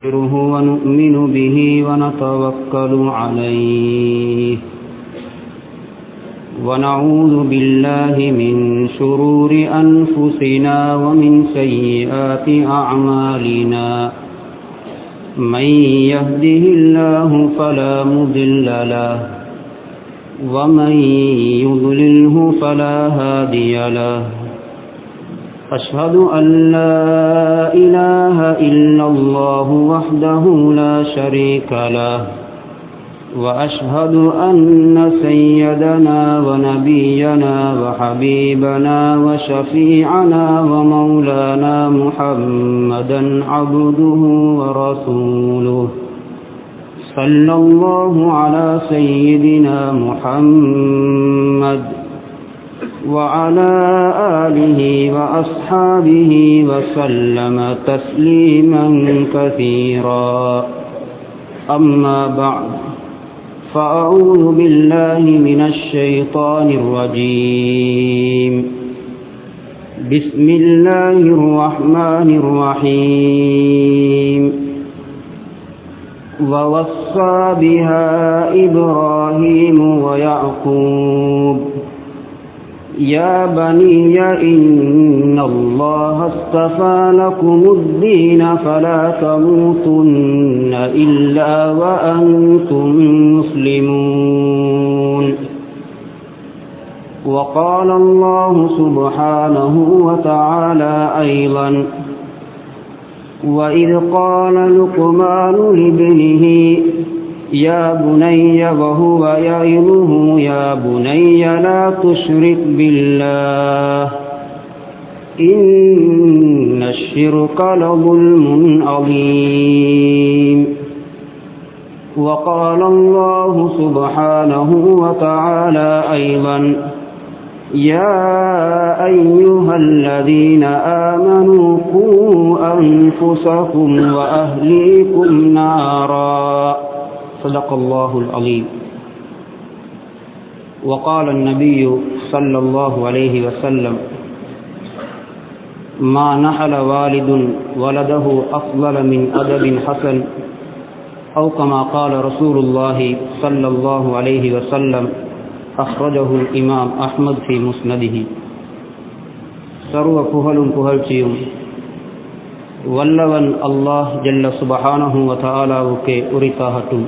نستغفره ونؤمن به ونتوكل عليه ونعوذ بالله من شرور أنفسنا ومن سيئات أعمالنا من يهده الله فلا مضل له ومن يضلله فلا هادي له أشهد أن لا إله إلا الله وحده لا شريك له وأشهد أن سيدنا ونبينا وحبيبنا وشفيعنا ومولانا محمدا عبده ورسوله صلى الله على سيدنا محمد وعلى آله وأصحابه وسلم تسليما كثيرا أما بعد فأعوذ بالله من الشيطان الرجيم بسم الله الرحمن الرحيم ووصى بها إبراهيم ويعقوب يا بني إن الله اصطفى لكم الدين فلا تموتن إلا وأنتم مسلمون وقال الله سبحانه وتعالى أيضا وإذ قال لقمان لابنه يا بني وهو يعظه يا بني لا تشرك بالله إن الشرك لظلم عظيم وقال الله سبحانه وتعالى أيضا يا أيها الذين آمنوا قوا أنفسكم وأهليكم نارا صدق الله العظيم وقال النبي صلى الله عليه وسلم ما نحل والد ولده أفضل من أدب حسن أو كما قال رسول الله صلى الله عليه وسلم أخرجه الإمام أحمد في مسنده சர்வ புகழும் புகழ்ச்சியும் வல்லவன் அல்லாஹ் ஜல்ல சுபஹானஹு வதாலாவுக்கே உரித்தாகட்டும்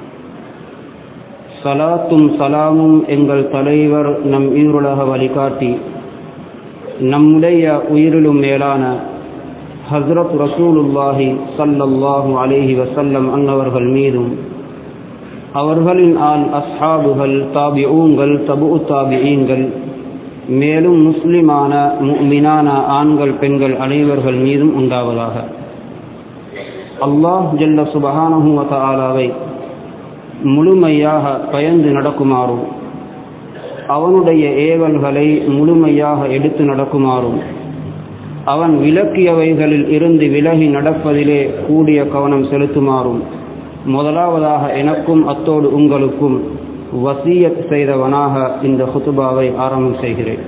சலாத்தும் சலாமும் எங்கள் தலைவர் நம் ஈருலக வழிகாட்டி நம்முடைய உயிரிலும் மேலான ஹஸ்ரத் ரசூலுல்லாஹி சல்லல்லாஹு அலேஹி வசல்லம் அன்னவர்கள் மீதும் அவர்களின் ஆள் அஸ்ஹாபுகள் தாபிஊங்கள் தபு தாபிஈங்கள் மேலும் முஸ்லிமான மீனான ஆண்கள் பெண்கள் அனைவர்கள் மீதும் உண்டாவதாக அல்லாஹ் ஜல்ல சுபஹானஹுவத ஆலாவை முழுமையாக பயந்து நடக்குமாறும் அவனுடைய ஏவல்களை முழுமையாக எடுத்து நடக்குமாறும் அவன் விலக்கியவைகளில் இருந்து விலகி நடப்பதிலே கூடிய கவனம் செலுத்துமாறும் முதலாவதாக எனக்கும் அத்தோடு உங்களுக்கும் வசியத் செய்தவனாக இந்த ஹுத்துபாவை ஆரம்பம் செய்கிறேன்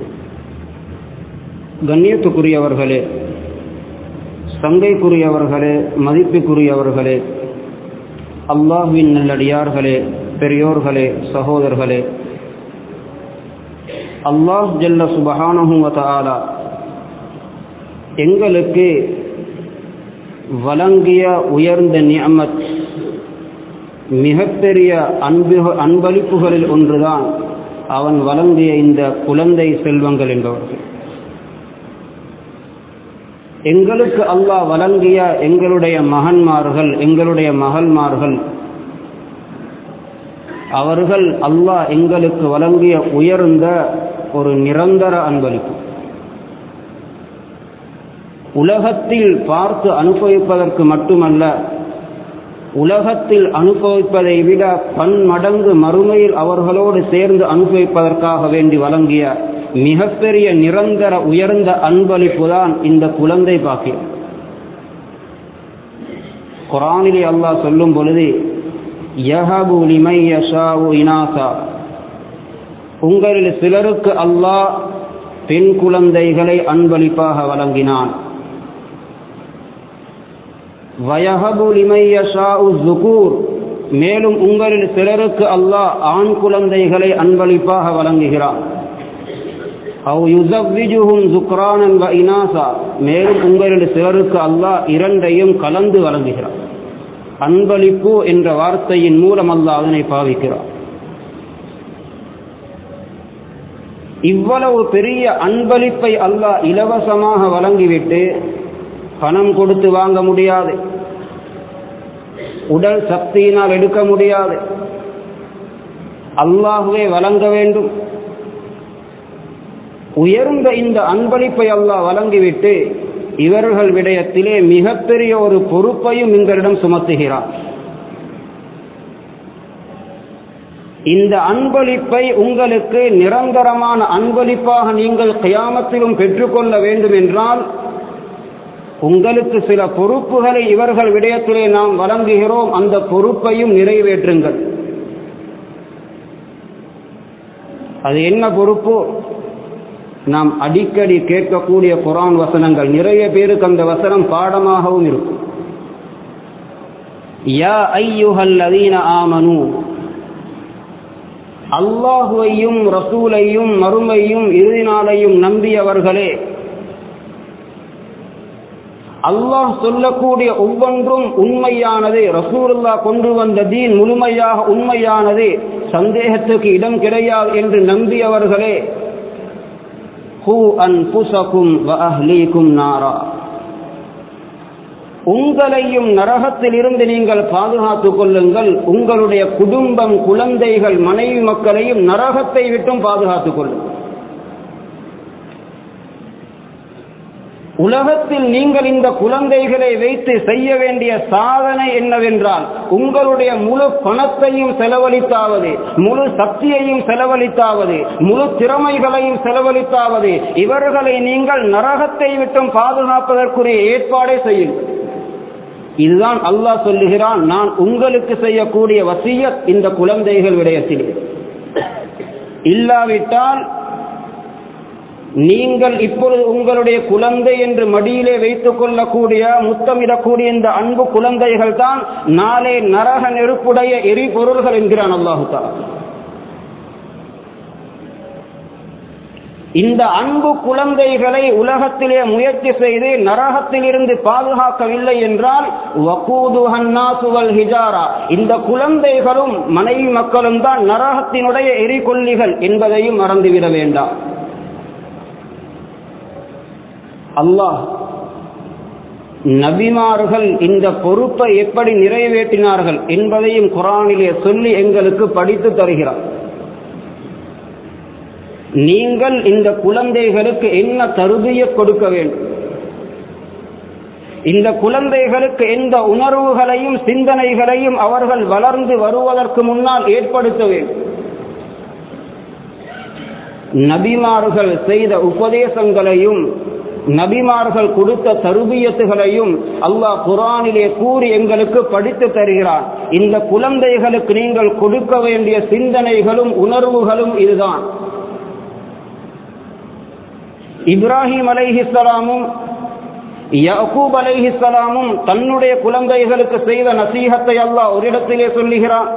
கண்ணியத்துக்குரியவர்களே சங்கைக்குரியவர்களே மதிப்புக்குரியவர்களே அல்லாஹ்வின் நல்லடியார்களே பெரியோர்களே சகோதரர்களே அல்லாஹ் ஜல்ல சுபஹானஹுவத ஆலா எங்களுக்கு வழங்கிய உயர்ந்த நியமத் மிகப்பெரிய அன்பு அன்பளிப்புகளில் ஒன்றுதான் அவன் வழங்கிய இந்த குழந்தை செல்வங்கள் என்பவர்கள் எங்களுக்கு அல்லாஹ் வழங்கிய எங்களுடைய மகன்மார்கள் எங்களுடைய மகள்மார்கள் அவர்கள் அல்லாஹ் எங்களுக்கு வழங்கிய உயர்ந்த ஒரு நிரந்தர அன்பளிப்பு உலகத்தில் பார்த்து அனுபவிப்பதற்கு மட்டுமல்ல உலகத்தில் அனுபவிப்பதை விட பன்மடங்கு மறுமையில் அவர்களோடு சேர்ந்து அனுபவிப்பதற்காக வேண்டி வழங்கிய மிகப்பெரிய நிரந்தர உயர்ந்த அன்பளிப்பு தான் இந்த குழந்தை பாக்கியம் குரானிலே அல்லாஹ் சொல்லும் பொழுது யஹபு லிமை யஷாவு இனாசா உங்களில் சிலருக்கு அல்லாஹ் பெண் குழந்தைகளை அன்பளிப்பாக வழங்கினான் வயஹபு லிமையஷாஉ ஜுகூர் மேலும் உங்களில் சிலருக்கு அல்லாஹ் ஆண் குழந்தைகளை அன்பளிப்பாக வழங்குகிறான் அவ் யுசவ்விஜுஹும் சுக்ரானன் வ இனாசா மேலும் உங்களில் சிலருக்கு அல்லாஹ் இரண்டையும் கலந்து வழங்குகிறான் அன்பளிப்பு என்ற வார்த்தையின் மூலம் அல்லாஹ் அதனை பாவிக்கிறான் இவ்வளவு பெரிய அன்பளிப்பை அல்லாஹ் இலவசமாக வழங்கிவிட்டு பணம் கொடுத்து வாங்க முடியாது உடல் சக்தியினால் எடுக்க முடியாது அல்லாஹுவே வழங்க வேண்டும் உயர்ந்த இந்த அன்பளிப்பை அல்லாஹ் வழங்கிவிட்டு இவர்கள் விடயத்திலே மிகப்பெரிய ஒரு பொறுப்பையும் எங்களிடம் சுமத்துகிறார் இந்த அன்பளிப்பை உங்களுக்கு நிரந்தரமான அன்பளிப்பாக நீங்கள் கியாமத்திலும் பெற்றுக்கொள்ள வேண்டும் என்றால் உங்களுக்கு சில பொறுப்புகளை இவர்கள் விடயத்திலே நாம் வழங்குகிறோம் அந்த பொறுப்பையும் நிறைவேற்றுங்கள் அது என்ன பொறுப்பு நாம் அடிக்கடி கேட்கக்கூடிய குரான் வசனங்கள் நிறைய பேருக்கு அந்த வசனம் பாடமாகவும் இருக்கும் யா ஐயுஹல் அதீன ஆமனு அல்லாஹுவையும் ரசூலையும் மறுமையும் இறுதி நாளையும் நம்பியவர்களே அல்லாஹ் சொல்லக்கூடிய ஒவ்வொன்றும் உண்மையானது ரசூலுல்லா கொண்டு வந்த தீன் முழுமையாக உண்மையானது சந்தேகத்துக்கு இடம் கிடையாது என்று நம்பியவர்களே ஹூ அன்புசகும் வ அஹ்லீக்கும் நாரா உங்களையும் நரகத்தில் இருந்து நீங்கள் பாதுகாத்துக் கொள்ளுங்கள் உங்களுடைய குடும்பம் குழந்தைகள் மனைவி மக்களையும் நரகத்தை விட்டும் பாதுகாத்துக் கொள்ளுங்கள் உலகத்தில் நீங்கள் இந்த குழந்தைகளை வைத்து செய்ய வேண்டிய சாதனை என்னவென்றால் உங்களுடைய முழு பணத்தையும் செலவழித்தாவது முழு சக்தியையும் செலவழித்தாவது முழு திறமைகளையும் செலவழித்தாவது இவர்களை நீங்கள் நரகத்தை விட்டும் பாதுகாப்பதற்குரிய ஏற்பாடே செய்யுங்கள் இதுதான் அல்லாஹ் சொல்லுகிறான் நான் உங்களுக்கு செய்யக்கூடிய வசியத் இந்த குழந்தைகள் விடயத்தில் இல்லாவிட்டால் நீங்கள் இப்பொழுது உங்களுடைய குழந்தை என்று மடியிலே வைத்துக் கொள்ளக்கூடிய முத்தமிடக்கூடிய இந்த அன்பு குழந்தைகள் தான் நாளே நரக நெருப்புடைய எரிபொருள்கள் என்கிறான் அல்லாஹு இந்த அன்பு குழந்தைகளை உலகத்திலே முயற்சி செய்து நரகத்திலிருந்து பாதுகாக்கவில்லை என்றால் ஹிஜாரா இந்த குழந்தைகளும் மனைவி மக்களும் தான் நரகத்தினுடைய எரிகொல்லிகள் என்பதையும் மறந்துவிட வேண்டாம் அல்லாஹ் நபிமார்கள் இந்த பொறுப்பை எப்படி நிறைவேற்றினார்கள் என்பதையும் குரானிலே சொல்லி எங்களுக்கு படித்து தருகிறார் நீங்கள் இந்த குழந்தைகளுக்கு என்ன தருதிய கொடுக்க வேண்டும் இந்த குழந்தைகளுக்கு எந்த உணர்வுகளையும் சிந்தனைகளையும் அவர்கள் வளர்ந்து வருவதற்கு முன்னால் ஏற்படுத்த வேண்டும் நபிமார்கள் செய்த உபதேசங்களையும் நபிமார்கள் கொடுத்த தருபியத்துகளையும் அல்லாஹ் குரானிலே கூறி எங்களுக்கு படித்து தருகிறான் இந்த குழந்தைகளுக்கு நீங்கள் கொடுக்க வேண்டிய சிந்தனைகளும் உணர்வுகளும் இதுதான் இப்ராஹிம் அலைஹிஸ்லாமும் யகூப் அலைஹிஸ்லாமும் தன்னுடைய குழந்தைகளுக்கு செய்த நசீகத்தை அல்லாஹ் ஒரு இடத்திலே சொல்லுகிறான்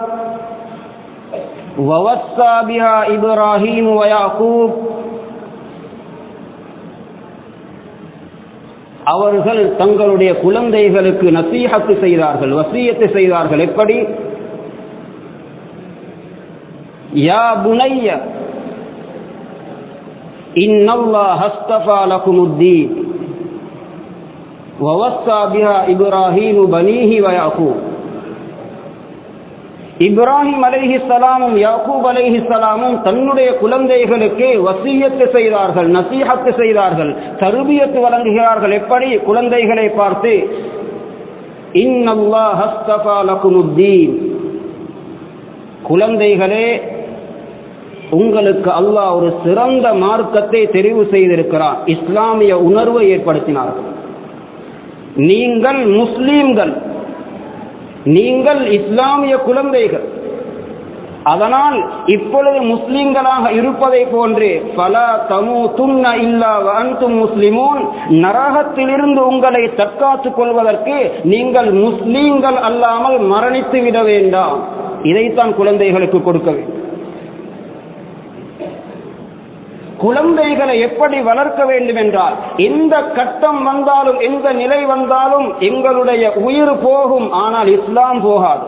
இப்ராஹிம் வயாக்கூப் அவர்கள் தங்களுடைய குழந்தைகளுக்கு நசீகத்து செய்தார்கள் வசியத்து செய்தார்கள் எப்படி யா புனைய إن الله اصطفى لكم الدين ووصى بها إبراهيم بنيه ويعقوب இப்ராஹிம் அலைஹி சலாமும் யாக்கூப் அலைஹி சலாமும் தன்னுடைய குழந்தைகளுக்கு வசியத்து செய்தார்கள் நசீகத்து செய்தார்கள் தருபியத்து வழங்குகிறார்கள் எப்படி குழந்தைகளை பார்த்து இன்னல்லாஹஸ்தீன் குழந்தைகளே உங்களுக்கு அல்லாஹ் ஒரு சிறந்த மார்க்கத்தை தெரிவு செய்திருக்கிறார் இஸ்லாமிய உணர்வை ஏற்படுத்தினார்கள் நீங்கள் முஸ்லீம்கள் நீங்கள் இஸ்லாமிய குழந்தைகள் அதனால் இப்பொழுது முஸ்லிம்களாக இருப்பதை போன்று பல தமு துண்ண இல்லா அன்தும் முஸ்லிமூன் நரகத்திலிருந்து உங்களை தற்காத்துக் கொள்வதற்கு நீங்கள் முஸ்லீம்கள் அல்லாமல் மரணித்து விட வேண்டாம் இதைத்தான் குழந்தைகளுக்கு கொடுக்க வேண்டும் குழந்தைகளை எப்படி வளர்க்க வேண்டும் என்றால் எந்த கட்டம் வந்தாலும் எந்த நிலை வந்தாலும் எங்களுடைய உயிர் போகும் ஆனால் இஸ்லாம் போகாது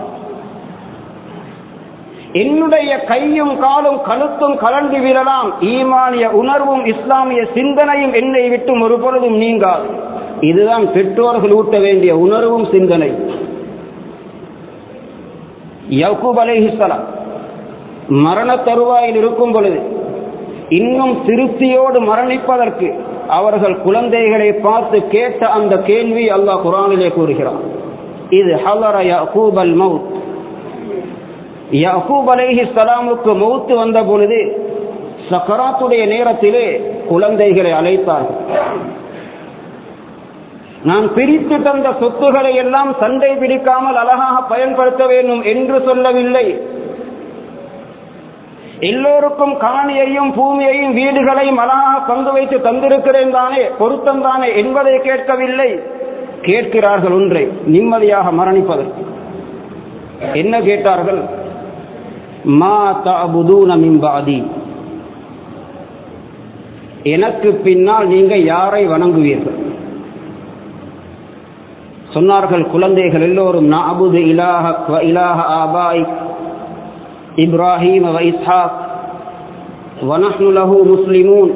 என்னுடைய கையும் காலும் கழுத்தும் கலந்து விடலாம் ஈமானிய உணர்வும் இஸ்லாமிய சிந்தனையும் என்னை விட்டும் ஒரு பொழுதும் நீங்காது இதுதான் பெற்றோர்கள் ஊட்ட வேண்டிய உணர்வும் சிந்தனை யக்கூப் அலைஹிஸ்ஸலாம் மரண தருவாயில் இருக்கும் பொழுது இன்னும் திருப்தியோடு மரணிப்பதற்கு அவர்கள் குழந்தைகளை பார்த்து கேட்ட அந்த கேள்வி அல்லாஹ் குரானிலே கூறுகிறான் இது ஹலர யக்கூப் அல் மவுத் யக்கூப் அலைஹி சலாமுக்கு மௌத்து வந்த பொழுது சக்கராத்துடைய நேரத்திலே குழந்தைகளை அழைத்தார்கள் நான் பிரித்து தந்த சொத்துக்களை எல்லாம் சண்டை பிடிக்காமல் அழகாக பயன்படுத்த வேண்டும் என்று சொல்லவில்லை எல்லோருக்கும் காணியையும் பூமியையும் வீடுகளையும் அழகாக பங்கு வைத்து தந்திருக்கிறேன் தானே பொருத்தம் தானே என்பதை கேட்கவில்லை கேட்கிறார்கள் ஒன்றை நிம்மதியாக மரணிப்பதற்கு என்ன கேட்டார்கள் மா தபுதூன மின்பாதி எனக்கு பின்னால் நீங்க யாரை வணங்குவீர்கள் சொன்னார்கள் குழந்தைகள் எல்லோரும் நாபுது இலாஹ வ இலாஹ ஆபாய் இப்ராஹிம் வ இஸ்ஹாக் வனஹ்னு லஹு முஸ்லிமூன்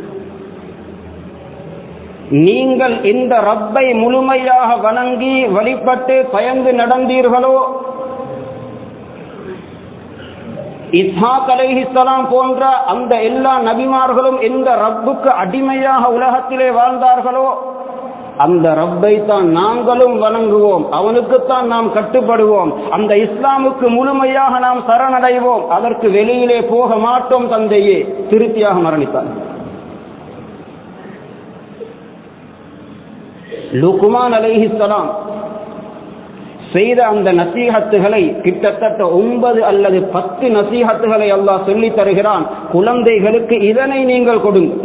நீங்கள் இந்த ரப்பை முழுமையாக வணங்கி வழிபட்டு பயந்து நடந்தீர்களோ இஸ்ஹாக் அலைஹிஸ்ஸலாம் போன்ற அந்த எல்லா நபிமார்களும் எந்த ரப்புக்கு அடிமையாக உலகத்திலே வாழ்ந்தார்களோ அந்த ரப்பை தான் நாங்களும் வணங்குவோம் அவனுக்குத்தான் நாம் கட்டுப்படுவோம் அந்த இஸ்லாமுக்கு முழுமையாக நாம் சரணடைவோம் அதற்கு வெளியிலே போக மாட்டோம் தந்தையே திருப்தியாக மரணித்தார் லுக்குமான் அலைஹிஸ்ஸலாம் செய்த அந்த நசீகத்துகளை கிட்டத்தட்ட ஒன்பது அல்லது பத்து நசீகத்துகளை அல்லாஹ் சொல்லித் தருகிறான் குழந்தைகளுக்கு இதனை நீங்கள் கொடுங்கள்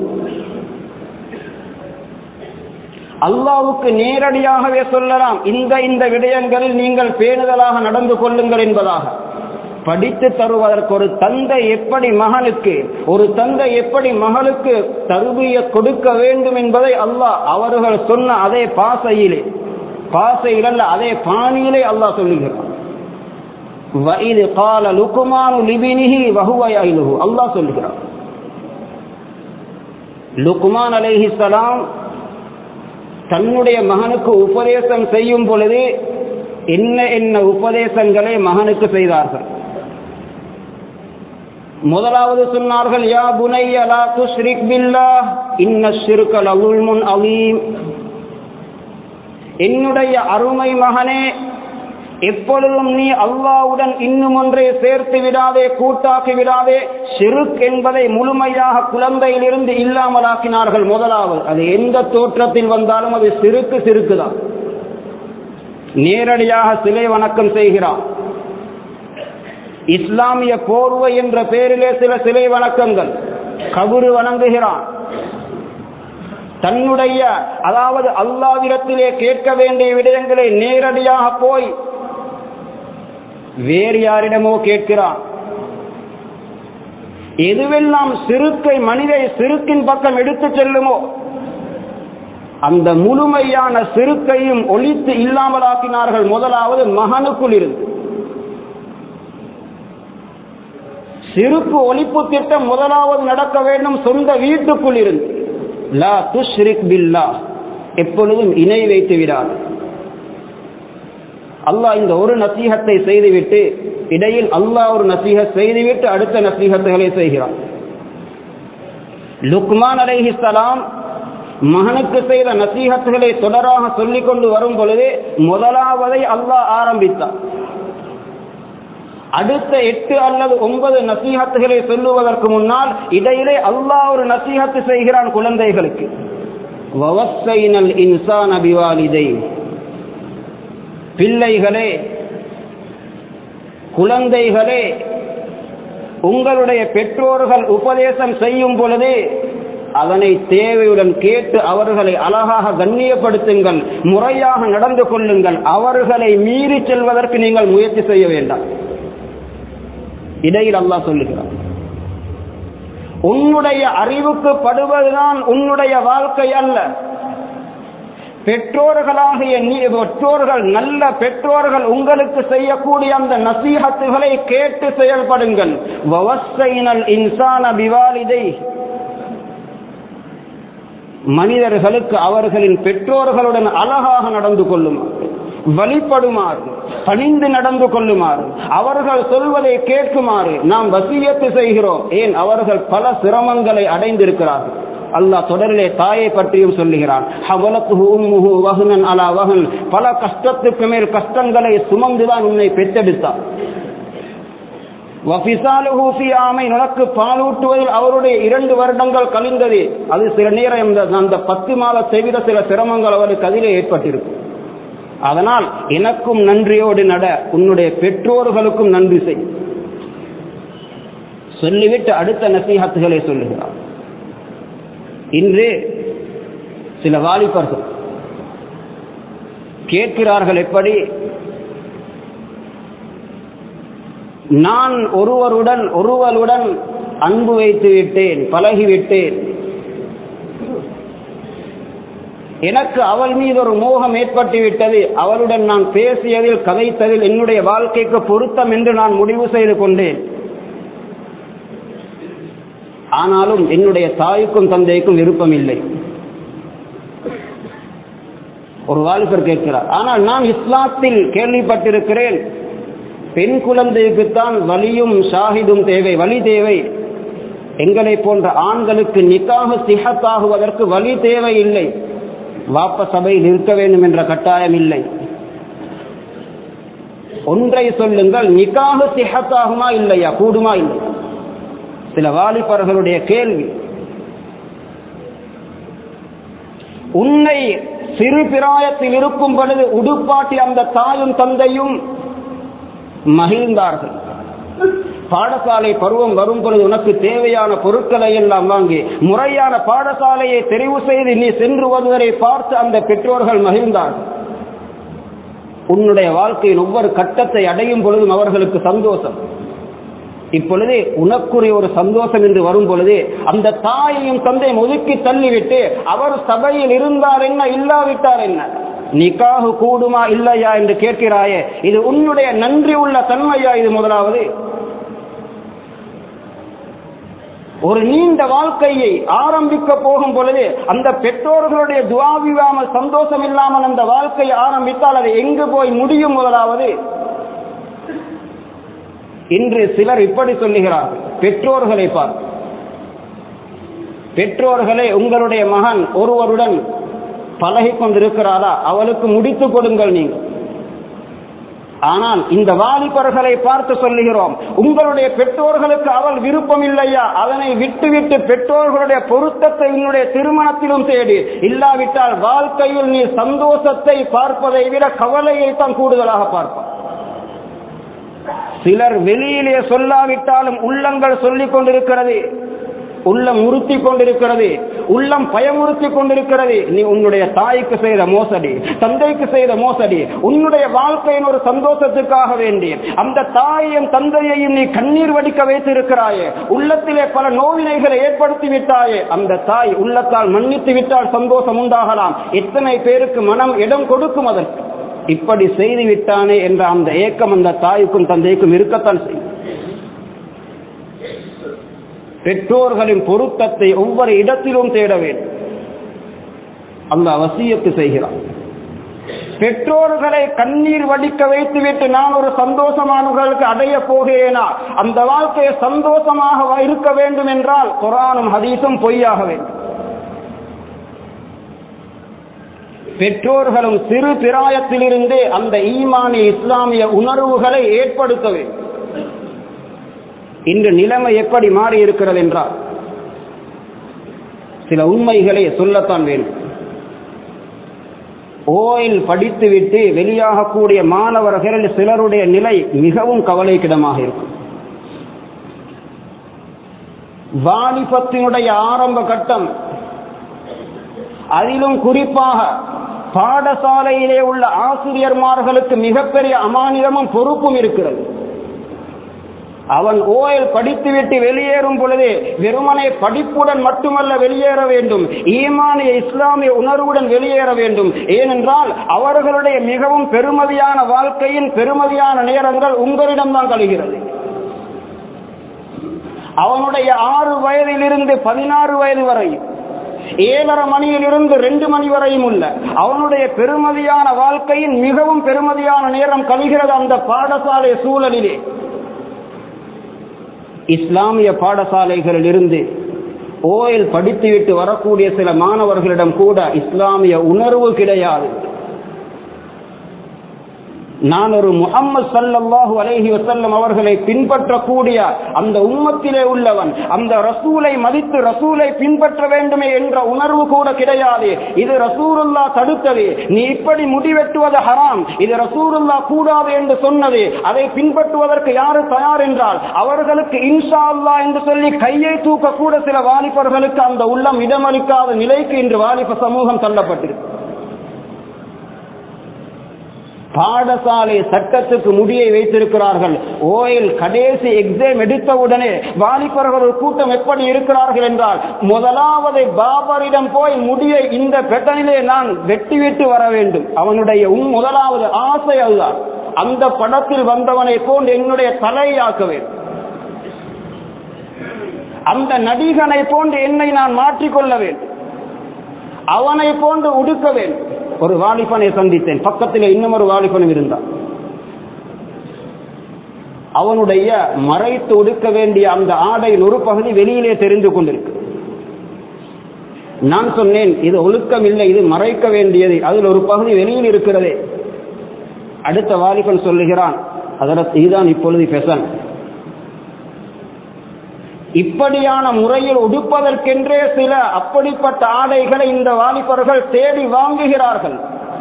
அல்லாவுக்கு நேரடியாகவே சொல்லலாம் இந்த இந்த விடயங்களில் நீங்கள் பேணுதலாக நடந்து கொள்ளுங்கள் என்பதாக படித்து தருவதற்கு ஒரு தந்தை எப்படி மகனுக்கு ஒரு தந்தை எப்படி மகளுக்கு தருவிய கொடுக்க வேண்டும் என்பதை அல்லாஹ் அவர்கள் சொன்ன அதே பாசையிலே பாசையில் அல்ல அதே பாணியிலே அல்லாஹ் சொல்லுகிறான் வயது கால லுக்குமானு லிபினிஹி வகுவயாயிலுஹு அல்லாஹ் சொல்லுகிறான் லுக்குமான் அலைஹிஸ்ஸலாம் தன்னுடைய மகனுக்கு உபதேசம் செய்யும் பொழுது என்ன என்ன உபதேசங்களை மகனுக்கு செய்தார்கள் முதலாவது சொன்னார்கள் யா புனைய லா துஷ்ரிக் பில்லாஹ் இன்ன ஷிர்க லவுல்முன் அலீம் என்னுடைய அருமை மகனே எப்பொழுதும் நீ அல்லாவுடன் இன்னும் ஒன்றை சேர்த்து விடாதே கூட்டாக்கி விடாதே ஷிருக் என்பதை முழுமையாக குழந்தையிலிருந்து இல்லாமலாக்கினார்கள் முதலாவது அது எந்த தோற்றத்தில் வந்தாலும் அது சிறுக்கு சிறுக்குதான் நேரடியாக சிலை வணக்கம் செய்கிறான் இஸ்லாமிய போர்வை என்ற பெயரிலே சில சிலை வணக்கங்கள் கபுரு வணங்குகிறான் தன்னுடைய அதாவது அல்லாவிடத்திலே கேட்க வேண்டிய விடயங்களை நேரடியாக போய் வேறு யாரிடமோ கேட்கிறான் எதுவெல்லாம் சிறுக்கை மனிதை சிறுக்கின் பக்கம் எடுத்து செல்லுமோ அந்த முழுமையான சிறுக்கையும் ஒழித்து இல்லாமலாக்கினார்கள் முதலாவது மகனுக்குள் இருந்து சிறுக்கு ஒழிப்பு திட்டம் முதலாவது நடக்க வேண்டும் சொந்த வீட்டுக்குள் இருந்து லா துஷ்ரிக் பில்லா எப்பொழுதும் இணை வைத்து விடாது அல்லாஹ் இந்த ஒரு நசீகத்தை செய்துவிட்டு இடையில் அல்லாஹ் ஒரு நசீகத் செய்துவிட்டு அடுத்த நசீகத்துகளை செய்கிறான் லுக்மான் அலைஹிஸ்ஸலாம் மகனுக்கு செய்த நசீகத்துகளை தொடராக சொல்லிக் கொண்டு வரும் பொழுது முதலாவதை அல்லாஹ் ஆரம்பித்தார் அடுத்த எட்டு அல்லது ஒன்பது நசீகத்துகளை சொல்லுவதற்கு முன்னால் இடையிலே அல்லாஹ் ஒரு நசீகத்து செய்கிறான் குழந்தைகளுக்கு வவஸ்ஸைனல் இன்சான பிவாலிதை பிள்ளைகளே குழந்தைகளே உங்களுடைய பெற்றோர்கள் உபதேசம் செய்யும் பொழுது அதனை தேவையுடன் கேட்டு அவர்களை அழகாக கண்ணியப்படுத்துங்கள் முறையாக நடந்து கொள்ளுங்கள் அவர்களை மீறி செல்வதற்கு நீங்கள் முயற்சி செய்ய வேண்டாம் இடையில் அல்லாஹ் சொல்லுகிறார் உன்னுடைய அறிவுக்கு படுவதுதான் உன்னுடைய வாழ்க்கை அல்ல பெற்றோர்களாகிய நீ பெற்றோர்கள் நல்ல பெற்றோர்கள் உங்களுக்கு செய்யக்கூடிய அந்த நசீகத்துகளை கேட்டு செயல்படுங்கள் வவசைனல் இன்சான பிவாலிதை மனிதர்களுக்கு அவர்களின் பெற்றோர்களுடன் அழகாக நடந்து கொள்ளுமாறு வழிபடுமாறு பணிந்து நடந்து கொள்ளுமாறு அவர்கள் சொல்வதை கேட்குமாறு நாம் வசியத்து செய்கிறோம் ஏன் அவர்கள் பல சிரமங்களை அடைந்திருக்கிறார்கள் அல்லாஹ் தொடரிலே தாயை பற்றியும் சொல்லுகிறான் பல கஷ்டத்துக்கு மேல் கஷ்டங்களை சுமந்துதான் உன்னை பெற்றெடுத்தார் ஆமை உனக்கு பாலூட்டுவதில் அவருடைய இரண்டு வருடங்கள் கழிந்தது அது சில நேரம் அந்த பத்து மாத செய்த சில சிரமங்கள் அவருக்கு அதிலே ஏற்பட்டிருக்கும் அதனால் எனக்கும் நன்றியோடு நட உன்னுடைய பெற்றோர்களுக்கும் நன்றி செய் சொல்லிவிட்டு அடுத்த நசீகத்துகளை சொல்லுகிறார் இன்று சில வாலிபர்கள் கேட்கிறார்கள் எப்படி நான் ஒருவருடன் ஒருவருடன் அன்பு வைத்து விட்டேன் பழகிவிட்டேன் எனக்கு அவள் மீது ஒரு மோகம் ஏற்பட்டு விட்டது அவளுடன் நான் பேசியதில் கதைத்ததில் என்னுடைய வாழ்க்கைக்கு பொருத்தம் என்று நான் முடிவு செய்து கொண்டேன் ஆனாலும் என்னுடைய தாய்க்கும் தந்தைக்கும் விருப்பம் இல்லை ஒரு வாலிபர் கேட்கிறார் ஆனால் நான் இஸ்லாத்தில் கேள்விப்பட்டிருக்கிறேன் பெண் குழந்தைக்குத்தான் வலியும் ஷாஹிதும் தேவை வலி தேவை எங்களை போன்ற ஆண்களுக்கு நிக்காக சிஹத்தாகுவதற்கு வலி தேவை இல்லை வாப்ப சபையில் இருக்க வேண்டும் என்ற கட்டாயம் இல்லை ஒன்றை சொல்லுங்கள் நிக்காக சிஹத்தாகுமா இல்லையா கூடுமா இல்லை சில வாலிபர்களுடைய கேள்வி உன்னை சிறு பிராயத்தில் இருக்கும் பொழுது உடுப்பாட்டி அந்த தாயும் தந்தையும் மகிழ்ந்தார்கள் பாடசாலை பருவம் வரும் பொழுது உனக்கு தேவையான பொருட்களை எல்லாம் வாங்கி முறையான பாடசாலையை தெரிவு செய்து நீ சென்று வருவதை பார்த்து அந்த பெற்றோர்கள் மகிழ்ந்தார்கள் உன்னுடைய வாழ்க்கையின் ஒவ்வொரு கட்டத்தை அடையும் பொழுதும் அவர்களுக்கு சந்தோஷம் இப்பொழுது உனக்குரிய ஒரு சந்தோஷம் என்று வரும் பொழுது அந்த தாயையும் தந்தையும் ஒதுக்கி தள்ளிவிட்டு அவர் சபையில் இருந்தார் என்ன இல்லாவிட்டார் என்ன நிக்காகு கூடுமா இல்லையா என்று கேட்கிறாயே இது உன்னுடைய நன்றி உள்ள தன்மையா இது முதலாவது ஒரு நீண்ட வாழ்க்கையை ஆரம்பிக்க போகும் பொழுது அந்த பெற்றோர்களுடைய துவாவிவாமல் சந்தோஷம் இல்லாமல் அந்த வாழ்க்கையை ஆரம்பித்தால் அது எங்கு போய் முடியும் முதலாவது இன்று சிலர் இப்படி சொல்லுகிறார்கள் பெற்றோர்களை பார் பெற்றோர்களே உங்களுடைய மகன் ஒருவருடன் பழகி கொண்டிருக்கிறாரா அவளுக்கு முடித்து கொடுங்கள் நீங்கள் ஆனால் இந்த வாலிபர்களை பார்த்து சொல்லுகிறோம் உங்களுடைய பெற்றோர்களுக்கு அவள் விருப்பம் இல்லையா அதனை விட்டுவிட்டு பெற்றோர்களுடைய பொருத்தத்தை உன்னுடைய திருமணத்திலும் தேடி இல்லாவிட்டால் வாழ்க்கையில் நீ சந்தோஷத்தை பார்ப்பதை விட கவலையை தான் கூடுதலாக பார்ப்பார் சிலர் வெளியிலே சொல்லாவிட்டாலும் உள்ளங்கள் சொல்லிக் கொண்டிருக்கிறது உள்ளம் உறுத்தி கொண்டிருக்கிறது உள்ளம் பயமுறுத்தி கொண்டிருக்கிறது நீ உன்னுடைய தாய்க்கு செய்த மோசடி தந்தைக்கு செய்த மோசடி உன்னுடைய வாழ்க்கையின் ஒரு சந்தோஷத்துக்காக வேண்டி அந்த தாயையும் தந்தையையும் நீ கண்ணீர் வடிக்க வைத்திருக்கிறாயே உள்ளத்திலே பல நோவினைகளை ஏற்படுத்தி விட்டாயே அந்த தாய் உள்ளத்தால் மன்னித்து விட்டால் சந்தோஷம் உண்டாகலாம் எத்தனை பேருக்கு மனம் இடம் கொடுக்கும் அதற்கு இப்படி செய்து விட்டானே என்ற அந்த ஏக்கம் அந்த தாய்க்கும் தந்தைக்கும் இருக்கத்தான் செய்யும் பெற்றோர்களின் பொருத்தத்தை ஒவ்வொரு இடத்திலும் தேட வேண்டும் அந்த அவசியத்து செய்கிறான் பெற்றோர்களை கண்ணீர் வடிக்க வைத்துவிட்டு நான் ஒரு சந்தோஷமானவர்களுக்கு அடைய போகிறேனா அந்த வாழ்க்கையை சந்தோஷமாக இருக்க வேண்டும் என்றால் குரானும் ஹதீஸும் பொய்யாக வேண்டும் பெற்றோர்களும் சிறு பிராயத்திலிருந்தே அந்த ஈமானிய இஸ்லாமிய உணர்வுகளை ஏற்படுத்த வேண்டும் இன்று நிலைமை எப்படி மாறி இருக்கிறது என்றால் சில உண்மைகளை சொல்லத்தான் வேண்டும் ஓயில் படித்துவிட்டு வெளியாகக்கூடிய மாணவர்கள் சிலருடைய நிலை மிகவும் கவலைக்கிடமாக இருக்கும் வாலிபத்தினுடைய ஆரம்ப கட்டம் அதிலும் குறிப்பாக பாடசாலையிலே உள்ள ஆசிரியர்மார்களுக்கு மிகப்பெரிய அமானிதமும் பொறுப்பும் இருக்கிறது அவன் ஓயல் படித்துவிட்டு வெளியேறும் பொழுது வெறுமனை படிப்புடன் மட்டுமல்ல வெளியேற வேண்டும் ஈமானிய இஸ்லாமிய உணர்வுடன் வெளியேற வேண்டும் ஏனென்றால் அவர்களுடைய மிகவும் பெருமதியான வாழ்க்கையின் பெருமதியான நேரங்கள் உங்களிடம்தான் கழிகிறது அவனுடைய ஆறு வயதிலிருந்து பதினாறு வயது வரை ஏழரை மணியிலிருந்து ரெண்டு மணி வரையும் உள்ள அவனுடைய பெருமதியான வாழ்க்கையின் மிகவும் பெருமதியான நேரம் கழிகிறது அந்த பாடசாலை சூழலிலே இஸ்லாமிய பாடசாலைகளில் இருந்து ஓயில் படித்துவிட்டு வரக்கூடிய சில மாணவர்களிடம் கூட இஸ்லாமிய உணர்வு கிடையாது நான் ஒரு முகம்மது சல்லல்லாஹு அலைஹி வசல்லம் அவர்களை பின்பற்றக்கூடிய அந்த உம்மத்திலே உள்ளவன் அந்த ரசூலை மதித்து ரசூலை பின்பற்ற வேண்டுமே என்ற உணர்வு கூட கிடையாது இது ரசூருல்லா தடுத்தது நீ இப்படி முடிவெட்டுவது ஹராம் இது ரசூருல்லா கூடாது என்று சொன்னது அதை பின்பற்றுவதற்கு யாரு தயார் என்றால் அவர்களுக்கு இன்ஷா அல்லா என்று சொல்லி கையை தூக்க கூட சில வாலிபர்களுக்கு அந்த உள்ளம் இடமளிக்காத நிலைக்கு இன்று வாலிப சமூகம் தள்ளப்பட்டிருக்கு பாடசாலை சட்டத்துக்கு முடியை வைத்திருக்கிறார்கள் ஓயில் கடைசி எக்ஸாம் எடுத்தவுடனே வாலிபர்கள் ஒரு கூட்டம் எப்படி இருக்கிறார்கள் என்றால் முதலாவது பாபரிடம் போய் முடியை இந்த பெட்டனிலே நான் வெட்டிவிட்டு வர வேண்டும் அவனுடைய முதலாவது ஆசை அதுதான் அந்த படத்தில் வந்தவனை போன்று என்னுடைய தலையாக்க வேண்டும் அந்த நடிகனை போன்று என்னை நான் மாற்றிக்கொள்ள வேண்டும் அவனை போன்று உடுக்க வேண்டும் ஒரு வாலிபனை சந்தித்தேன் பக்கத்தில் இன்னும் ஒரு வாலிபனும் இருந்தான் அவனுடைய மறைத்து ஒடுக்க வேண்டிய அந்த ஆடையின் ஒரு பகுதி வெளியிலே தெரிந்து கொண்டிருக்கு நான் சொன்னேன் இது ஒழுக்கம் இல்லை இது மறைக்க வேண்டியது அதில் ஒரு பகுதி வெளியில் இருக்கிறதே அடுத்த வாலிபன் சொல்லுகிறான் அதற்கு இதுதான் இப்பொழுது பெசன் இப்படியான முறையில் உடுப்பதற்கென்றே சில அப்படிப்பட்ட ஆடைகளை இந்த வாலிபர்கள் தேடி வாங்குகிறார்கள்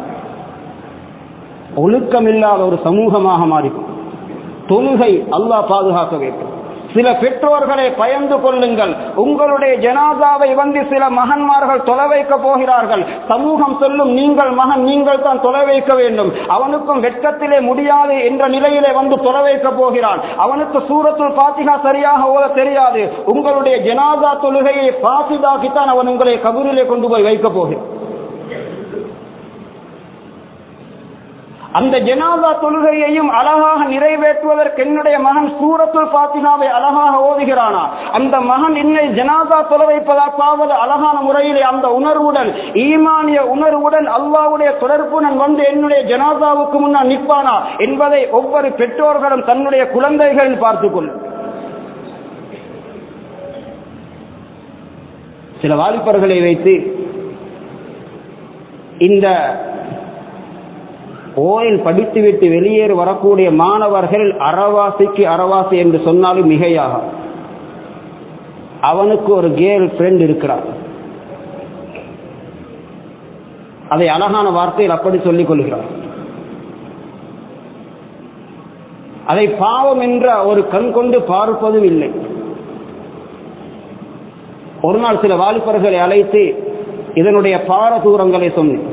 ஒழுக்கமில்லாத ஒரு சமூகமாக மாறிக்கும் தொழுகை அல்லாஹ் பாதுகாக்க வேண்டும் சில பெற்றோர்களை பயந்து கொள்ளுங்கள் உங்களுடைய ஜனாதாவை வந்து சில மகன்மார்கள் தொலை வைக்க போகிறார்கள் சமூகம் சொல்லும் நீங்கள் மகன் நீங்கள் தான் தொலை வைக்க வேண்டும் அவனுக்கும் வெட்கத்திலே முடியாது என்ற நிலையிலே வந்து தொலை வைக்க போகிறான் அவனுக்கு சூரத்துள் பாத்திகா சரியாக ஓத தெரியாது உங்களுடைய ஜனாதா தொழுகையை பாசிதாக்கித்தான் அவன் உங்களை கபூரிலே கொண்டு போய் வைக்க போகிறான் அந்த ஜனாதா தொழுகையையும் அழகாக நிறைவேற்றுவதற்கு என்னுடைய மகன் சூரத்துல் பாத்திகாவை அழகாக ஓதுகிறானா அந்த மகன் என்னை ஜனாதா தொலை வைப்பதற்காவது அழகான முறையிலே அந்த உணர்வுடன் ஈமானிய உணர்வுடன் அல்லாவுடைய தொடர்புடன் வந்து என்னுடைய ஜனாதாவுக்கு முன்னால் நிற்பானா என்பதை ஒவ்வொரு பெற்றோர்களும் தன்னுடைய குழந்தைகளில் பார்த்துக் கொள்ளும் சில வாலிபர்களை வைத்து இந்த ஓயில் படித்துவிட்டு வெளியேறி வரக்கூடிய மாணவர்கள் அறவாசிக்கு அறவாசி என்று சொன்னாலும் மிகையாக அவனுக்கு ஒரு கேர்ள் ஃப்ரெண்ட் இருக்கிறார் அதை அழகான வார்த்தையில் அப்படி சொல்லிக் கொள்கிறார் அதை பாவம் என்ற ஒரு கண் கொண்டு பார்ப்பதும் இல்லை ஒரு நாள் சில வாலிபர்களை அழைத்து இதனுடைய பாரதூரங்களை சொன்னேன்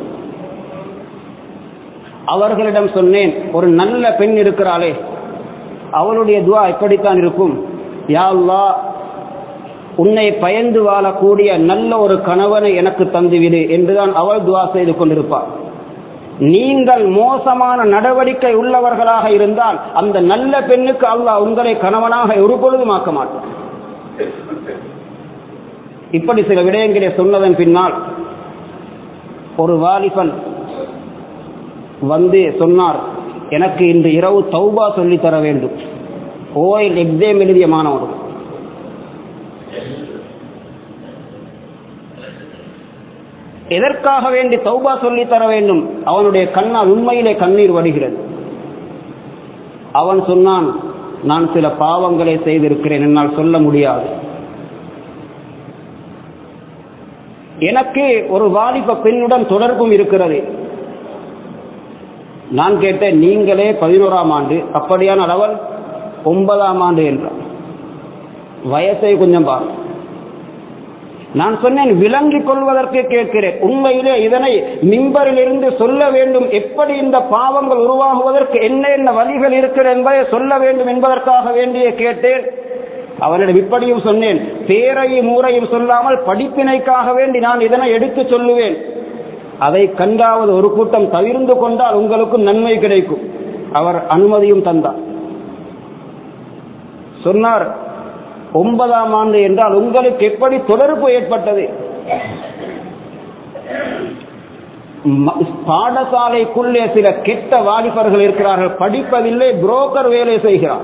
அவர்களிடம் சொன்னேன் ஒரு நல்ல பெண் இருக்கிறாளே அவளுடைய துவா எப்படித்தான் இருக்கும் யா அல்லாஹ் உன்னை பயந்து வாழக்கூடிய நல்ல ஒரு கணவனை எனக்கு தந்துவிடு என்றுதான் அவள் துவா செய்து கொண்டிருப்பாள் நீங்கள் மோசமான நடவடிக்கை உள்ளவர்களாக இருந்தால் அந்த நல்ல பெண்ணுக்கு அல்லாஹ் உங்களை கணவனாக ஒரு பொழுதும் ஆக்க மாட்டான் இப்படி சில விடயங்களை சொன்னதன் பின்னால் ஒரு வாலிபன் வந்து சொன்னார் எனக்கு இன்று இரவு தௌபா சொல்லி தர வேண்டும் ஓயில் எக்ஸாம் எழுதிய மாணவர் எதற்காக வேண்டி தௌபா சொல்லி தர வேண்டும் அவனுடைய கண்ணால் உண்மையிலே கண்ணீர் வடிகிறது அவன் சொன்னான் நான் சில பாவங்களை செய்திருக்கிறேன் என்னால் சொல்ல முடியாது எனக்கு ஒரு வாலிப பெண்ணுடன் தொடர்பும் இருக்கிறது நான் கேட்டேன் நீங்களே பதினோராம் ஆண்டு அப்படியான அவள் ஒன்பதாம் ஆண்டு என்றார் வயசை கொஞ்சம் பார் நான் சொன்னேன் விளங்கிக் கொள்வதற்கு கேட்கிறேன் உண்மையிலே இதனை மிம்பரிலிருந்து சொல்ல வேண்டும் எப்படி இந்த பாவங்கள் உருவாகுவதற்கு என்ன என்ன வழிகள் இருக்கிறது என்பதை சொல்ல வேண்டும் என்பதற்காக வேண்டிய கேட்டேன் அவனிடம் இப்படியும் சொன்னேன் பேரையும் ஊரையும் சொல்லாமல் படிப்பினைக்காக வேண்டி நான் இதனை எடுத்து சொல்லுவேன் அதை கண்டாவது ஒரு கூட்டம் தவிர்ந்து கொண்டால் உங்களுக்கு நன்மை கிடைக்கும் அவர் அனுமதியும் தந்தார் சொன்னார் ஒன்பதாம் ஆண்டு என்றால் உங்களுக்கு எப்படி தொடர்பு ஏற்பட்டது பாடசாலைக்குள்ளே சில கெட்ட வாலிபர்கள் இருக்கிறார்கள் படிப்பதில்லை புரோக்கர் வேலை செய்கிறார்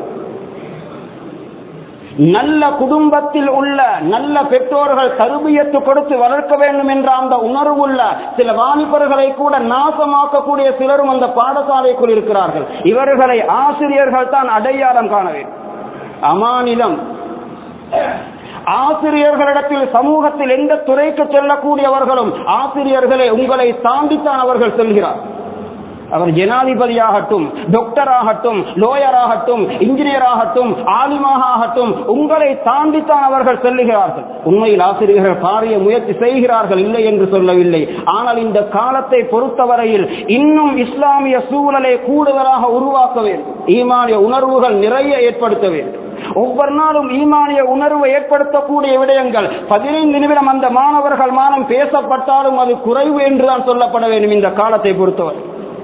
நல்ல குடும்பத்தில் உள்ள நல்ல பெற்றோர்கள் தருபியத்து கொடுத்து வளர்க்க வேண்டும் என்ற அந்த உணர்வுள்ள சில வாலிபர்களை கூட நாசமாக்கக்கூடிய சிலரும் அந்த பாடசாலைக்குள் இருக்கிறார்கள் இவர்களை ஆசிரியர்கள் தான் அடையாளம் காண வேண்டும் அமானிலம் ஆசிரியர்களிடத்தில் சமூகத்தில் எந்த துறைக்கு செல்லக்கூடியவர்களும் ஆசிரியர்களே உங்களை தாண்டித்தான் அவர்கள் செல்கிறார் அவர் ஜனாதிபதியாகட்டும் டாக்டர் ஆகட்டும் லோயர் ஆகட்டும் இன்ஜினியர் ஆகட்டும் ஆலிமாக ஆகட்டும் உங்களை தாண்டித்தான் அவர்கள் செல்லுகிறார்கள் உண்மையில் ஆசிரியர்கள் பாரிய முயற்சி செய்கிறார்கள் இல்லை என்று சொல்லவில்லை ஆனால் இந்த காலத்தை பொறுத்தவரையில் இன்னும் இஸ்லாமிய சூழலை கூடுதலாக உருவாக்க வேண்டும் ஈமானிய உணர்வுகள் நிறைய ஏற்படுத்த வேண்டும் ஒவ்வொரு நாளும் ஈமானிய உணர்வை ஏற்படுத்தக்கூடிய விடயங்கள் பதினைந்து நிமிடம் அந்த மாணவர்கள் மானம் பேசப்பட்டாலும் அது குறைவு என்றுதான் சொல்லப்பட வேண்டும் இந்த காலத்தை பொறுத்தவரை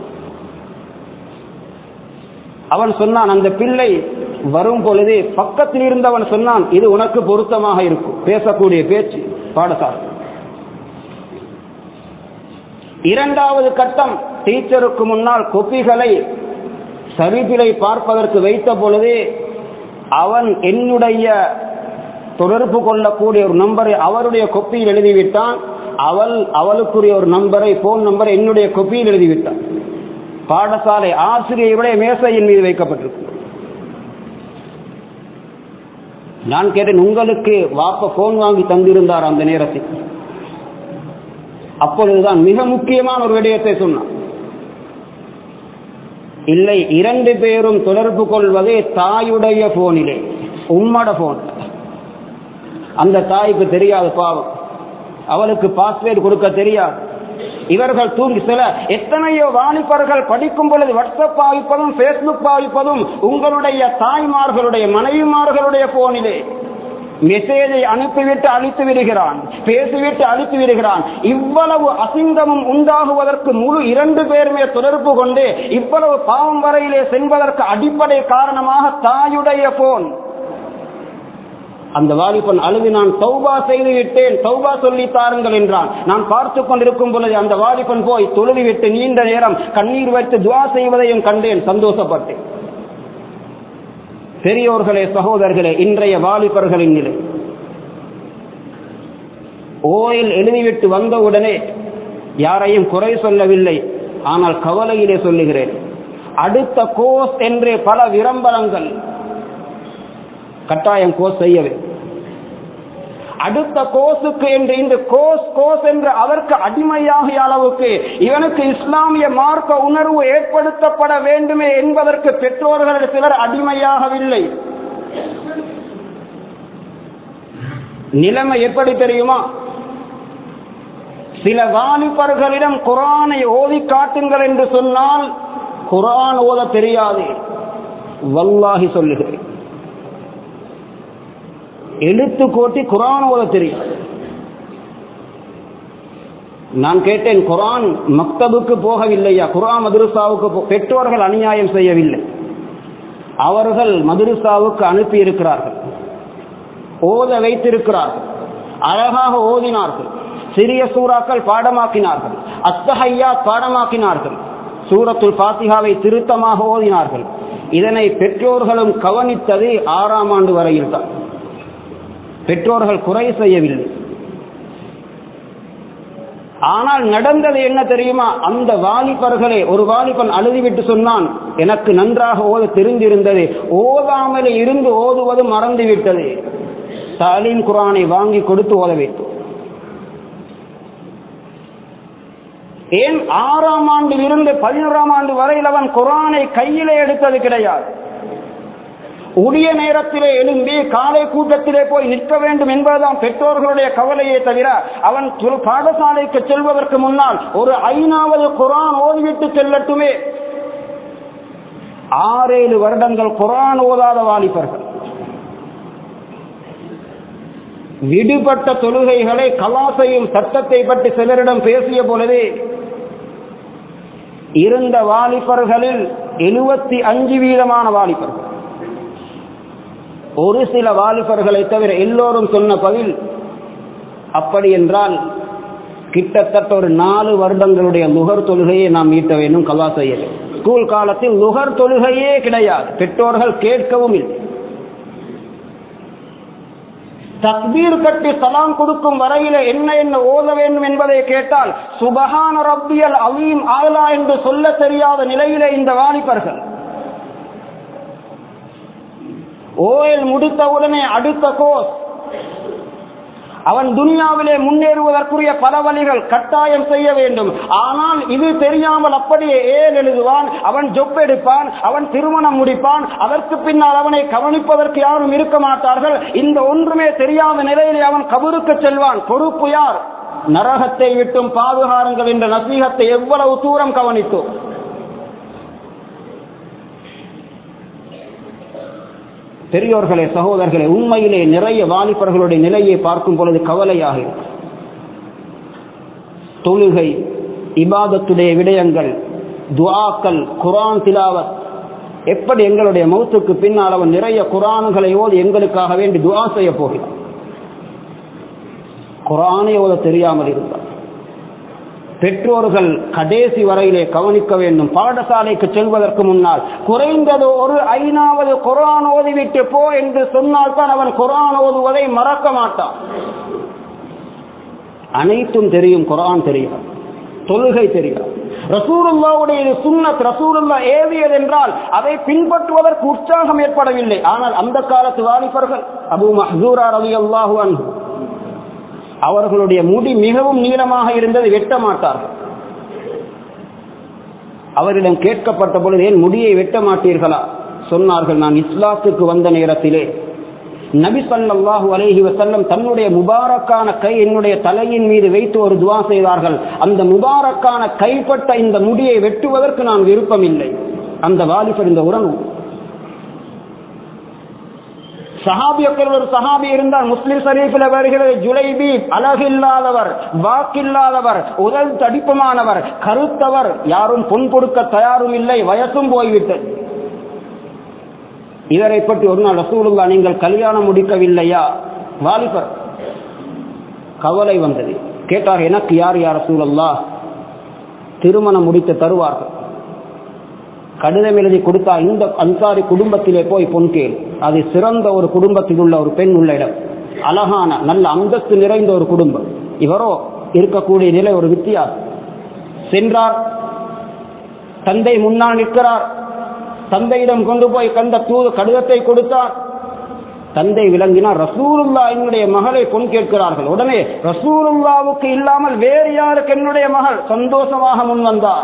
அவன் சொன்னான் அந்த பிள்ளை வரும் பொழுது பக்கத்தில் இருந்தவன் சொன்னான் இது உனக்கு பொருத்தமாக இருக்கும் பேசக்கூடிய பேச்சு பாடசாலை இரண்டாவது கட்டம் டீச்சருக்கு முன்னால் கொப்பிகளை சரிபிலை பார்ப்பதற்கு வைத்த பொழுது அவன் என்னுடைய தொடர்பு கொள்ளக்கூடிய ஒரு நம்பரை அவருடைய கொப்பியில் எழுதிவிட்டான் அவள் அவளுக்குரிய ஒரு நம்பரை போன் நம்பரை என்னுடைய கொப்பியில் எழுதிவிட்டான் பாடசாலை ஆசிரியருடைய மேசையின் மீது வைக்கப்பட்டிருக்கு நான் கேட்டேன் உங்களுக்கு வாப்ப போன் வாங்கி தந்திருந்தார் அந்த நேரத்தில் அப்பொழுதுதான் மிக முக்கியமான ஒரு விடயத்தை சொன்னான் இல்லை இரண்டு பேரும் தொடர்பு கொள்வது தாயுடைய போனிலே உம்மட போன் அந்த தாய்க்கு தெரியாது பாவம் அவளுக்கு பாஸ்வேர்டு கொடுக்க தெரியாது இவர்கள் தூங்கி சில எத்தனையோ வாலிபர்கள் படிக்கும் பொழுது வாட்ஸ்அப் பாவிப்பதும் பேஸ்புக் பாவிப்பதும் உங்களுடைய தாய்மார்களுடைய மனைவிமார்களுடைய போனிலே மெசேஜை அனுப்பிவிட்டு அழித்து விடுகிறான் பேசிவிட்டு அழித்து விடுகிறான் இவ்வளவு அசிங்கமும் உண்டாகுவதற்கு முழு இரண்டு பேருமே தொடர்பு கொண்டு இவ்வளவு பாவம் வரையிலே செல்வதற்கு அடிப்படை காரணமாக தாயுடைய போன் அந்த வாலிபன் அழுது நான் தௌபா செய்து விட்டேன் தௌபா சொல்லி தாருங்கள் என்றான் நான் பார்த்து கொண்டிருக்கும் பொழுது அந்த வாலிபன் போய் தொழுது விட்டு நீண்ட நேரம் கண்ணீர் வைத்து துவா செய்வதையும் கண்டேன் சந்தோஷப்பட்டேன் பெரியோர்களே சகோதரர்களே இன்றைய வாலிபர்களின் நிலை ஓயில் எழுதிவிட்டு வந்தவுடனே யாரையும் குறை சொல்லவில்லை ஆனால் கவலையிலே சொல்லுகிறேன் அடுத்த கோஸ் என்று பல விளம்பரங்கள் கட்டாயம் கோஸ் செய்யவே அடுத்த கோஸுக்கு என்று இந்த கோஸ் கோஸ் என்று அதற்கு அடிமையாகிய அளவுக்கு இவனுக்கு இஸ்லாமிய மார்க்க உணர்வு ஏற்படுத்தப்பட வேண்டுமே என்பதற்கு பெற்றோர்கள் சிலர் அடிமையாகவில்லை நிலைமை எப்படி தெரியுமா சில வாலிபர்களிடம் குரானை ஓதி காட்டுங்கள் என்று சொன்னால் குரான் ஓத தெரியாது வல்லாகி சொல்லுகிறேன் எழுத்து கோட்டி குரான் ஓத தெரியும் நான் கேட்டேன் குரான் மக்தபுக்கு போகவில்லையா குரான் மதுரசாவுக்கு பெற்றோர்கள் அநியாயம் செய்யவில்லை அவர்கள் மதுரசாவுக்கு அனுப்பி இருக்கிறார்கள் ஓத வைத்திருக்கிறார்கள் அழகாக ஓதினார்கள் சிறிய சூறாக்கள் பாடமாக்கினார்கள் அத்தஹையா பாடமாக்கினார்கள் சூரத்துல் பாத்திகாவை திருத்தமாக ஓதினார்கள் இதனை பெற்றோர்களும் கவனித்தது ஆறாம் ஆண்டு வரையில் தான் பெற்றோர்கள் குறை செய்யவில்லை ஆனால் நடந்தது என்ன தெரியுமா அந்த வாலிபர்களே ஒரு வாலிபன் அழுதிவிட்டு சொன்னான் எனக்கு நன்றாக ஓத தெரிந்திருந்தது ஓதாமலே இருந்து ஓதுவது மறந்துவிட்டது தாலீம் குரானை வாங்கி கொடுத்து ஓத வைத்தோம் ஏன் ஆறாம் ஆண்டில் இருந்து பதினோராம் ஆண்டு வரையில் அவன் குரானை கையிலே எடுத்தது கிடையாது உரிய நேரத்திலே எழும்பி காலை கூட்டத்திலே போய் நிற்க வேண்டும் என்பதுதான் பெற்றோர்களுடைய கவலையே தவிர அவன் துல்- பாடசாலைக்கு செல்வதற்கு முன்னால் ஒரு ஐநாவது குரான் ஓதிவிட்டு செல்லட்டுமே ஆறேழு வருடங்கள் குரான் ஓதாத வாலிபர்கள் விடுபட்ட தொழுகைகளை கலாசையும் சட்டத்தை பற்றி சிலரிடம் பேசிய பொழுதே இருந்த வாலிபர்களில் எழுபத்தி அஞ்சு வீதமான வாலிபர்கள் ஒரு சில வாலிபர்களை தவிர எல்லோரும் சொன்ன பதில் அப்படி என்றால் கிட்டத்தட்ட ஒரு நாலு வருடங்களுடைய லுகர் தொழுகையை நாம் ஈட்ட வேண்டும் கலா செய்ய வேண்டும். ஸ்கூல் காலத்தில் லுகர் தொழுகையே கிடையாது பெற்றோர்கள் கேட்கவும் இல்லை தக்பீர் கட்டி சலாம் கொடுக்கும் வரையில என்ன என்ன ஓத வேண்டும் என்பதை கேட்டால் சுபஹான ரப்பியல் அலீம் ஆலா என்று சொல்ல தெரியாத நிலையில இந்த வாலிபர்கள் ஓயல் முடித்தவுடனே அடுத்த கோர்ஸ் அவன் துனியாவிலே முன்னேறுவதற்குரிய பல வழிகள் கட்டாயம் செய்ய வேண்டும் ஆனால் இது தெரியாமல் அப்படியே ஏன் எழுதுவான் அவன் ஜொப் எடுப்பான் அவன் திருமணம் முடிப்பான் அதற்கு பின்னால் அவனை கவனிப்பதற்கு யாரும் இருக்க மாட்டார்கள் இந்த ஒன்றுமே தெரியாத நிலையிலே அவன் கபருக்கு செல்வான் பொறுப்பு யார் நரகத்தை விட்டும் பாதுகாருங்கள் என்ற நசீகத்தை எவ்வளவு தூரம் கவனித்தோம் பெரியோர்களே சகோதரர்களே உண்மையிலே நிறைய வாலிபர்களுடைய நிலையை பார்க்கும் பொழுது கவலையாக இருக்கு. தொழுகை இபாதத்துடைய விடயங்கள் துஆக்கள் குரான் திலாவத் எப்படி எங்களுடைய மௌத்துக்கு பின்னால் அவன் நிறைய குரான்களை ஓதி எங்களுக்காக வேண்டி துஆ செய்ய போகிறான் குரானை ஓத தெரியாமல் இருந்தார் பெற்றோர்கள் கடைசி வரையிலே கவனிக்க வேண்டும் பாடசாலைக்கு செல்வதற்கு முன்னால் குறைந்தது ஒரு ஐநாவது குரான் ஓதிவிட்டு போ என்று சொன்னால்தான் அவன் குரான் ஓதுவதை மறக்க மாட்டான் அனைத்தும் தெரியும் குரான் தெரியும் தொழுகை தெரியும் ரசூலுல்லாவுடைய இது சுன்னத் ரசூலுல்லா ஏவியது என்றால் அதை பின்பற்றுவதற்கு உற்சாகம் ஏற்படவில்லை ஆனால் அந்த காலத்து வாலிபர்கள் அபு மஹூரா ரவி அல்லாஹு அன்பு அவர்களுடைய முடி மிகவும் நீளமாக இருந்தது வெட்ட மாட்டார்கள் அவரிடம் கேட்கப்பட்ட பொழுது ஏன் முடியை வெட்ட மாட்டீர்களா சொன்னார்கள் நான் இஸ்லாத்துக்கு வந்த நேரத்திலே நபி ஸல்லல்லாஹு அலைஹி வஸல்லம் தன்னுடைய முபாரக்கான கை என்னுடைய தலையின் மீது வைத்து ஒரு துவா செய்தார்கள் அந்த முபாரக்கான கைப்பட்ட இந்த முடியை வெட்டுவதற்கு நான் விருப்பமில்லை அந்த வாலிபர் இந்த உறவு சஹாபியக்கள் ஒரு சஹாபி இருந்தால் முஸ்லிம் ஷரீஃபில் வருகிறது ஜுலைபி அழகில்லாதவர் வாக்கில்லாதவர் உடல் தடிப்பமானவர் கருத்தவர் யாரும் பொன் கொடுக்க தயாரும் இல்லை வயசும் போய்விட்டது இவரை பற்றி ஒரு நாள் ரசூலுல்லா நீங்கள் கல்யாணம் முடிக்கவில்லையா வாலிபர் கவலை வந்தது கேட்டார் எனக்கு யார் யார் ரசூலல்லா திருமணம் முடித்து தருவார்கள் கடிதம் எழுதி கொடுத்தா இந்த அன்சாரி குடும்பத்திலே போய் பொன் கேள் அது சிறந்த ஒரு குடும்பத்தில் உள்ள ஒரு பெண் உள்ள இடம் அழகான நல்ல அந்தஸ்து நிறைந்த ஒரு குடும்பம் இவரோ இருக்கக்கூடிய நிலை ஒரு வித்தியாசம் சென்றார் தந்தை முன்னால் நிற்கிறார் தந்தையிடம் கொண்டு போய் கண்ட தூது கடிதத்தை கொடுத்தார் தந்தை விளங்கினார் ரசூலுல்லா என்னுடைய மகளை பொன் கேட்கிறார்கள் உடனே ரசூலுல்லாவுக்கு இல்லாமல் வேறு யாருக்கு என்னுடைய மகள் சந்தோஷமாக முன் வந்தார்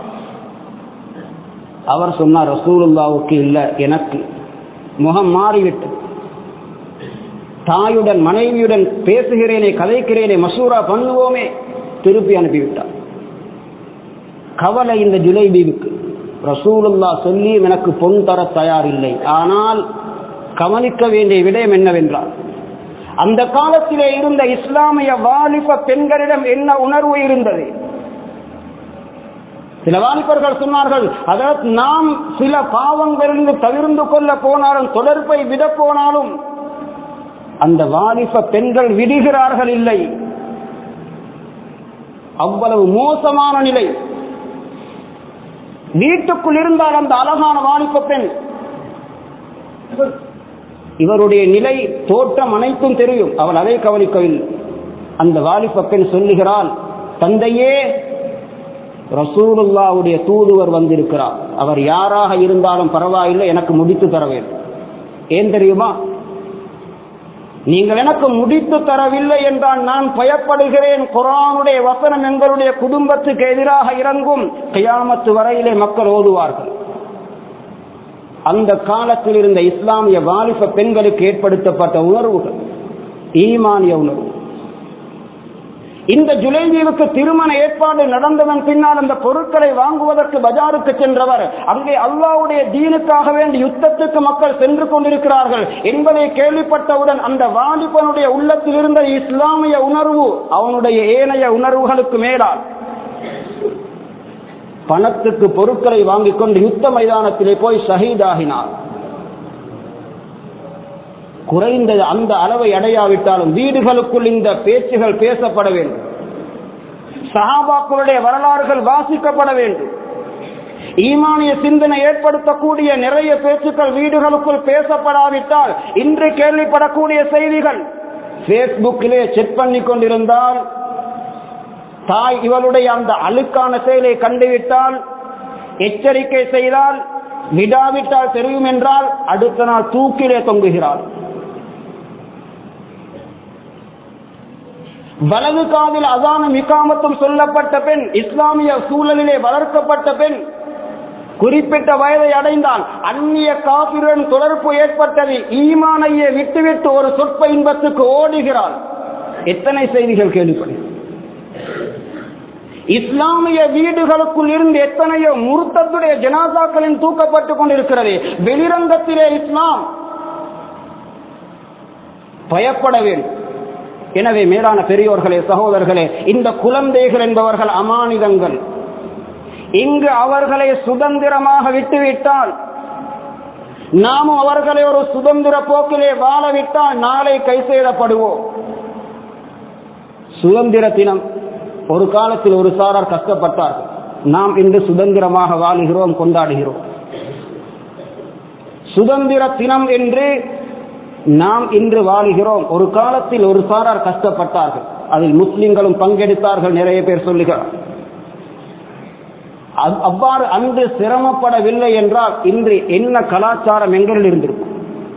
அவர் சொன்னார் ரசூலுல்லாவுக்கு இல்ல எனக்கு முகம் மாறிவிட்டு தாயுடன் மனைவியுடன் பேசுகிறேனே கதைக்கிறேனே மசூரா பண்ணுவோமே திருப்பி அனுப்பிவிட்டார் கவலை இந்த ஜுலைபீவுக்கு ரசூலுல்லா சொல்லியும் எனக்கு பொன் தர தயாரில்லை ஆனால் கவனிக்க வேண்டிய விடயம் என்னவென்றால் அந்த காலத்திலே இருந்த இஸ்லாமிய வாலிப பெண்களிடம் என்ன உணர்வு இருந்தது சில வாலிபர்கள் சொன்னார்கள் அதாவது நாம் சில பாவங்களிலிருந்து தவிர்ந்து கொள்ள போனாலும் தொடர்பை விட போனாலும் அந்த வாலிப பெண்கள் விடுகிறார்கள் இல்லை அவ்வளவு மோசமான நிலை வீட்டுக்குள் இருந்தால் அந்த அழகான வாலிப பெண் இவருடைய நிலை தோற்றம் அனைத்தும் தெரியும் அவள் அதை கவனிக்கவில்லை அந்த வாலிப பெண் சொல்லுகிறாள் தந்தையே ரசூலுல்லாவுடைய தூதுவர் வந்திருக்கிறார் அவர் யாராக இருந்தாலும் பரவாயில்லை எனக்கு முடித்து தர வேண்டும் ஏன் தெரியுமா நீங்கள் எனக்கு முடித்து தரவில்லை என்றால் நான் பயப்படுகிறேன் குரானுடைய வசனம் எங்களுடைய குடும்பத்துக்கு எதிராக இறங்கும் கியாமத்து வரையிலே மக்கள் ஓதுவார்கள் அந்த காலத்தில் இருந்த இஸ்லாமிய வாலிப பெண்களுக்கு ஏற்படுத்தப்பட்ட உணர்வுகள் ஈமானிய உணர்வு இந்த ஜுலைஜீவுக்கு திருமண ஏற்பாடு நடந்ததன் பின்னால் அந்த பொருட்களை வாங்குவதற்கு பஜாருக்கு சென்றவர் அங்கே அல்லாவுடைய தீனுக்காக வேண்டி யுத்தத்துக்கு மக்கள் சென்று கொண்டிருக்கிறார்கள் என்பதை கேள்விப்பட்டவுடன் அந்த வாலிபனுடைய உள்ளத்தில் இருந்த இஸ்லாமிய உணர்வு அவனுடைய ஏனைய உணர்வுகளுக்கு மேலால் பணத்துக்கு பொருட்களை வாங்கிக் கொண்டு யுத்த மைதானத்திலே போய் ஷஹீதாகினார் குறைந்த அந்த அளவை அடையாவிட்டாலும் வீடுகளுக்குள் இந்த பேச்சுகள் பேசப்பட வேண்டும் சஹாபாக்களுடைய வரலாறுகள் வாசிக்கப்பட வேண்டும் ஈமானிய சிந்தனை ஏற்படுத்தக்கூடிய நிறைய பேச்சுக்கள் வீடுகளுக்குள் பேசப்படாவிட்டால் இன்று கேள்விப்படக்கூடிய செய்திகள் பேஸ்புக்கிலே செக் பண்ணி கொண்டிருந்தால் தாய் இவளுடைய அந்த அழுக்கான செயலை கண்டுவிட்டால் எச்சரிக்கை செய்தால் விடாவிட்டால் தெரியும் என்றால் அடுத்த நாள் தூக்கிலே தொங்குகிறாள் வலது காதில் அதானும் இக்காமத்தும் சொல்லப்பட்ட பெண் இஸ்லாமிய சூழலிலே வளர்க்கப்பட்ட பெண் குறிப்பிட்ட வயதை அடைந்தால் அந்நிய காபிருடன் தொடர்பு ஏற்பட்டது ஈமானையே விட்டுவிட்டு ஒரு சொற்ப இன்பத்துக்கு ஓடுகிறாள் எத்தனை செய்திகள் கேள்விப்படும் இஸ்லாமிய வீடுகளுக்குள் இருந்து எத்தனையோ முருத்தத்துடைய ஜனாசாக்களின் தூக்கப்பட்டுக் கொண்டிருக்கிறது வெளிரங்கத்திலே இஸ்லாம் பயப்பட வேண்டும் எனவே மேலான பெரியோர்களே சகோதரர்களே இந்த குழந்தைகள் என்பவர்கள் அமானிதங்கள் இங்கு அவர்களை சுதந்திரமாக விட்டுவிட்டால் நாமும் அவர்களை ஒரு சுதந்திர போக்கிலே வாழவிட்டால் நாளை கை செய்யப்படுவோம் சுதந்திர தினம் ஒரு காலத்தில் ஒரு சாரார் கஷ்டப்பட்டார் நாம் இன்று சுதந்திரமாக வாழுகிறோம் கொண்டாடுகிறோம் சுதந்திர தினம் என்று நாம் இன்று வாழுகிறோம் ஒரு காலத்தில் ஒரு சாரார் கஷ்டப்பட்டார்கள் அதில் முஸ்லிம்களும் பங்கெடுத்தார்கள் நிறைய பேர் சொல்லுகிறார் அவ்வாறு அன்று சிரமப்படவில்லை என்றால் இன்று என்ன கலாச்சாரம் எங்களில் இருந்திருக்கும்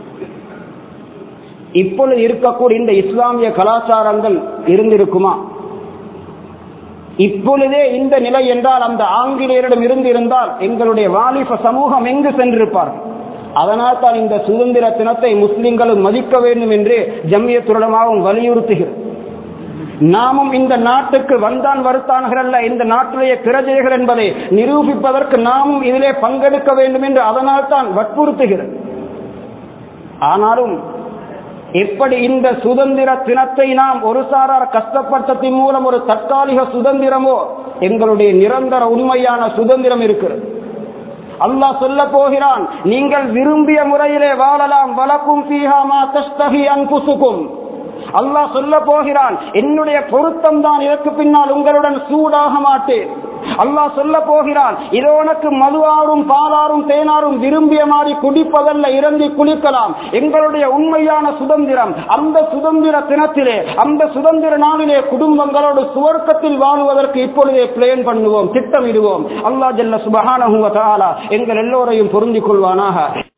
இப்பொழுது இருக்கக்கூடிய இந்த இஸ்லாமிய கலாச்சாரங்கள் இருந்திருக்குமா இப்பொழுதே இந்த நிலை என்றால் அந்த ஆங்கிலேயரிடம் இருந்திருந்தால் எங்களுடைய வாலிப சமூகம் எங்கு சென்றிருப்பார்கள் அதனால் தான் இந்த சுதந்திர தினத்தை முஸ்லிம்களும் மதிக்க வேண்டும் என்று ஜம்மியத்துடமாகவும் வலியுறுத்துகிறது நாமும் இந்த நாட்டுக்கு வந்தான் வருத்தான்கள் அல்ல இந்த நாட்டுடைய பிரஜைகள் என்பதை நிரூபிப்பதற்கு நாமும் இதிலே பங்கெடுக்க வேண்டும் என்று அதனால் தான் வற்புறுத்துகிறது ஆனாலும் எப்படி இந்த சுதந்திர தினத்தை நாம் ஒரு சாரார் கஷ்டப்பட்டத்தின் மூலம் ஒரு தற்காலிக சுதந்திரமோ எங்களுடைய நிரந்தர உண்மையான சுதந்திரம் இருக்கிறது அல்லாஹ் சொல்ல போகிறான் நீங்கள் விரும்பிய முறையிலே வாழலாம் வழக்கும் பீஹாமா தஸ்தகி அன்புசுக்கும் அல்லாஹ் சொல்ல போகிறான் என்னுடைய பொருத்தம் தான் இதற்கு பின்னால் உங்களுடன் சூடாக மாட்டேன் அல்லாஹ் சொல்ல போகிறான் இதோ உனக்கு மதுவாரும் பாலாரும் தேனாரும் விரும்பிய மாதிரி குடிப்பதல்ல இறங்கி குளிக்கலாம் எங்களுடைய உண்மையான சுதந்திரம் அந்த சுதந்திர தினத்திலே அந்த சுதந்திர நாளிலே குடும்பங்களோடு சுவர்க்கத்தில் வாழுவதற்கு இப்பொழுதே பிளேன் பண்ணுவோம் திட்டமிடுவோம் அல்லாஹ் ஜல்ல சுபஹானஹு தஆலா எங்கள் எல்லோரையும் பொருந்திக் கொள்வானாக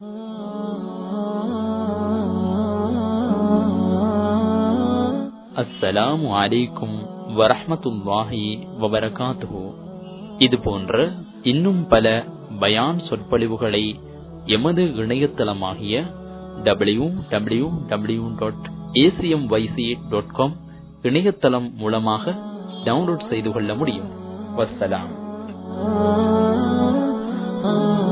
அஸ்ஸலாமு அலைக்கும் வரஹ்மத்துல்லாஹி வபரகாத்துஹு இது போன்ற இன்னும் பல பயான் சொற்பொழிவுகளை எமது இணையதளமாகிய W W W dot ACM YC dot com இணையதளம் மூலமாக டவுன்லோட் செய்து கொள்ள முடியும் வஸ்ஸலாம்